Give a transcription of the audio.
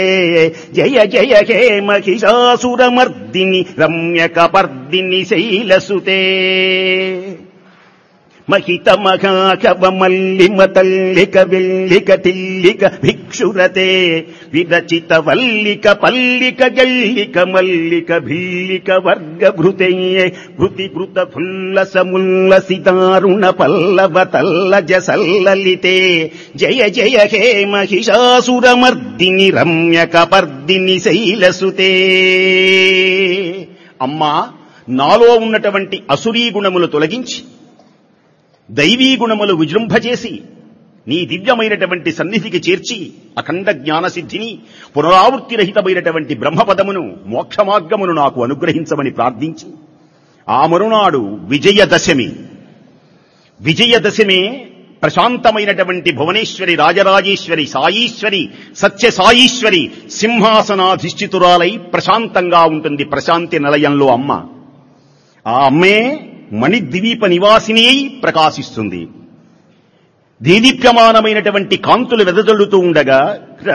జయ జయ హే మహిషాసురమర్దిని రమ్యకపర్దిని శైలసుతే మహిత మహాకవ మల్లిమ తల్లిక వెల్లిక తిల్లిక భిక్షురతే విరచిత వల్లిక పల్లిక గల్లిక మల్లిక భిల్లిక వర్గ భృతయ్యే భృతి భృత ఫుల్లస ముల్లసిదారుణ పల్లవ తల్లజ సల్లలితే జయ జయ హే మహిషాసురమర్దిని రమ్యకపర్దిని శైలసుతే అమ్మా నాలో ఉన్నటువంటి అసురీ గుణములు తొలగించి దైవీ గుణములు విజృంభచేసి నీ దివ్యమైనటువంటి సన్నిధికి చేర్చి అఖండ జ్ఞానసిద్ధిని పునరావృత్తి రహితమైనటువంటి బ్రహ్మపదమును మోక్షమార్గమును నాకు అనుగ్రహించమని ప్రార్థించి ఆ మరునాడు విజయదశమి విజయదశమే ప్రశాంతమైనటువంటి భువనేశ్వరి రాజరాజేశ్వరి సాయీశ్వరి సత్య సాయీశ్వరి సింహాసనాధిష్ఠితురాలై ప్రశాంతంగా ఉంటుంది ప్రశాంతి నిలయంలో అమ్మ ఆ అమ్మే మణిద్వీప నివాసిని అయి ప్రకాశిస్తుంది దేదీప్యమానమైనటువంటి కాంతులు వెదజల్లుతూ ఉండగా